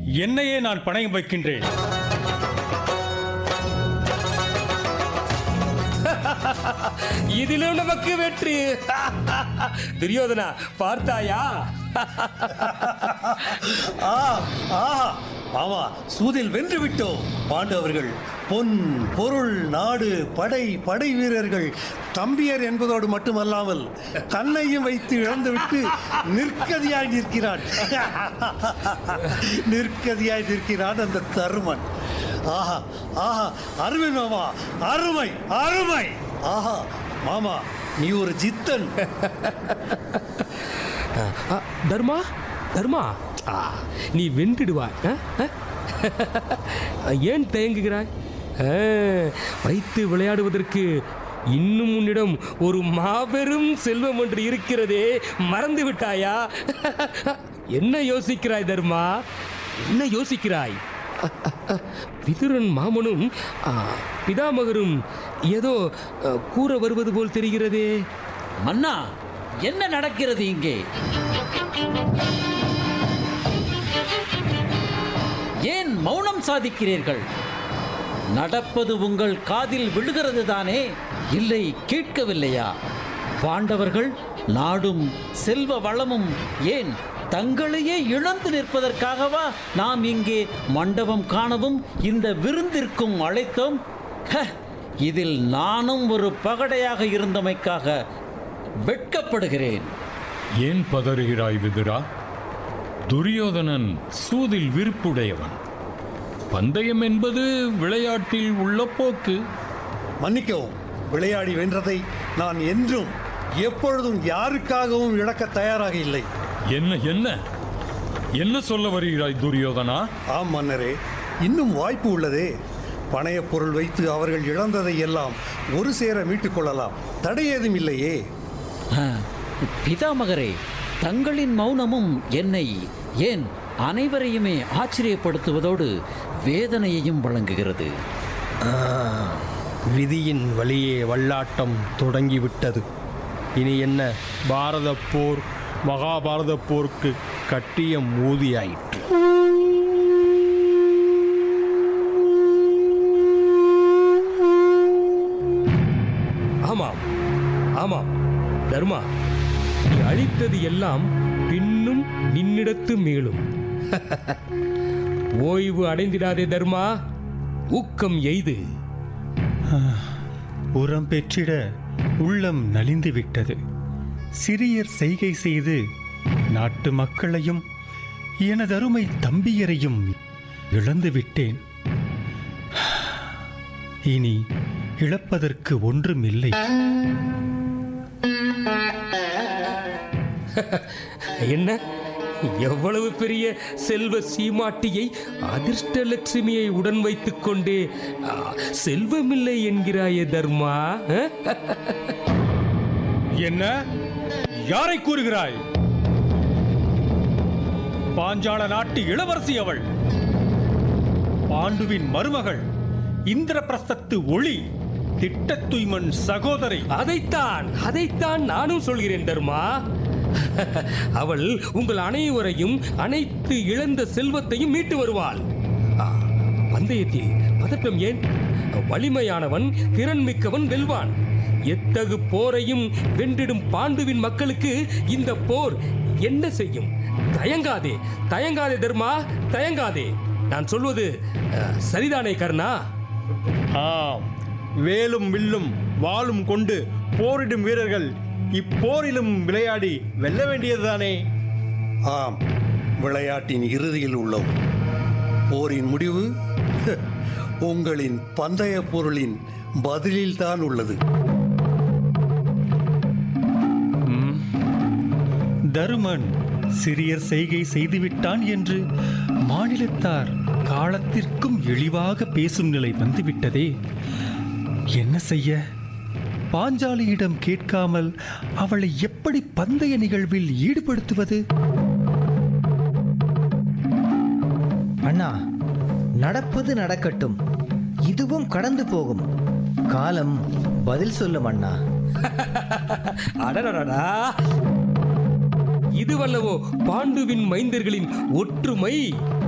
என்னையே நான் பணயம் வைக்கின்றேன் இதிலும் நமக்கு வெற்றி துரியோதனா பார்த்தாயா ஆ ஆஹா ஆமா சூதில் வென்று விட்டோம் பாண்டவர்கள் பொன் பொருள் நாடு படை படை வீரர்கள் தம்பியர் என்பதோடு மட்டுமல்லாமல் தன்னையும் வைத்து இழந்துவிட்டு நிற்கதியாய் நிற்கிறான் நிற்கதியாய் நிற்கிறான் அந்த தருமன் ஆஹா ஆஹா அருமை மாமா அருமை அருமை ஆஹா மாமா நீ ஒரு ஜித்தன் ஆ, தர்மா தர்மா ஆ, நீ வென்றிடுவாய் ஆ, ஆ? ஏன் தயங்குகிறாய் ஆ, வைத்து விளையாடுவதற்கு இன்னும் உன்னிடம் ஒரு மாபெரும் செல்வம் ஒன்று இருக்கிறதே மறந்து விட்டாயா என்ன யோசிக்கிறாய் தர்மா என்ன யோசிக்கிறாய் விதுரன் மாமனும் ஆ, பிதாமகரும் ஏதோ ஆ, கூற வருவது போல் தெரிகிறதே மன்னா என்ன நடக்கிறது இங்கே ஏன் மௌனம் சாதிக்கிறீர்கள் நடப்பது உங்கள் காதில் விழுகிறது தானே இல்லை கேட்கவில்லையா பாண்டவர்கள் நாடும் செல்வ வளமும் ஏன் தங்களையே இழந்து நிற்பதற்காகவா நாம் இங்கே மண்டபம் காணவும் இந்த விருந்திற்கும் அழைத்தோம் ஹ, இதில் நானும் ஒரு பகடையாக இருந்தமைக்காக வெட்கப்படுகிறேன் ஏன் பதறுகிறாய் விதுரா துரியோதனன் சூதில் விருப்புடையவன் பந்தயம் என்பது விளையாட்டில் உள்ள போக்கு மன்னிக்கவும் விளையாடி வென்றதை நான் என்றும் எப்பொழுதும் யாருக்காகவும் இழக்க தயாராக இல்லை என்ன என்ன என்ன சொல்ல வருகிறாய் துரியோதனா ஆம் மன்னரே இன்னும் வாய்ப்பு உள்ளதே பணையப் பொருள் வைத்து அவர்கள் இழந்ததை எல்லாம் ஒரு சேர மீட்டுக் கொள்ளலாம் தடை ஏதும் இல்லையே ஆ, பிதாமகரே தங்களின் மௌனமும் என்னை ஏன் அனைவரையுமே ஆச்சரியப்படுத்துவதோடு வேதனையையும் வழங்குகிறது ஆ, விதியின் வழியே வல்லாட்டம் தொடங்கிவிட்டது இனி என்ன பாரத போர் மகாபாரத போருக்கு கட்டிய மூதியாயிற்று ஆமாம் ஆமாம் தர்மா நீ அழித்தது எல்லாம் பின்னும் நின்னிடத்து மேலும் ஓய்வு அடைந்திடாதே தர்மா ஊக்கம் எய்து உரம் பெற்றிட உள்ளம் நலிந்து விட்டது சிறியர் செய்கை செய்து நாட்டு மக்களையும் எனதருமை தம்பியரையும் இழந்து விட்டேன் இனி இழப்பதற்கு ஒன்றுமில்லை என்ன எவ்வளவு பெரிய செல்வ சீமாட்டியை அதிர்ஷ்டலட்சுமியை உடன் வைத்துக் கொண்டே ஆ, செல்வமில்லை என்கிறாயே தர்மா ஆ? என்ன யாரை கூறுகிறாய் பாஞ்சால நாட்டு இளவரசி அவள் பாண்டுவின் மருமகள் இந்திரபிரஸ்தத்து ஒளி திட்டத்துய்மன் சகோதரி அதைத்தான் அதைத்தான் நானும் சொல்கிறேன் தர்மா அவள் உங்கள் அனைவரையும் அனைத்து இழந்த செல்வத்தையும் மீட்டு வருவாள் ஆ, பந்தயத்தில் பதட்டம் ஏன் வலிமையானவன் திறன் மிக்கவன் வெல்வான் எத்தகு போரையும் வென்றிடும் பாண்டுவின் மக்களுக்கு இந்த போர் என்ன செய்யும் தயங்காதே தயங்காதே தர்மா தயங்காதே நான் சொல்வது அ, சரிதானே கர்ணா ஆம் வேலும் வில்லும் வாளும் கொண்டு போரிடும் வீரர்கள் இப்போரிலும் விளையாடி வெல்ல வேண்டியதுதானே ஆம் விளையாட்டின் இறுதியில் உள்ளோம் போரின் முடிவு உங்களின் பந்தய பொருளின் பதிலில் தான் உள்ளது தருமன் சிறியர் செய்கை செய்துவிட்டான் என்று மாநிலத்தார் காலத்திற்கும் இழிவாக பேசும் நிலை வந்துவிட்டதே என்ன செய்ய பாஞ்சாலியிடம் கேட்காமல் அவளை எப்படி பந்தய நிகழ்வில் ஈடுபடுத்துவது அண்ணா நடப்பது நடக்கட்டும் இதுவும் கடந்து போகும் காலம் பதில் சொல்லும் அண்ணா அடடடடா இதுவல்லவோ பாண்டுவின் மைந்தர்களின் ஒற்றுமை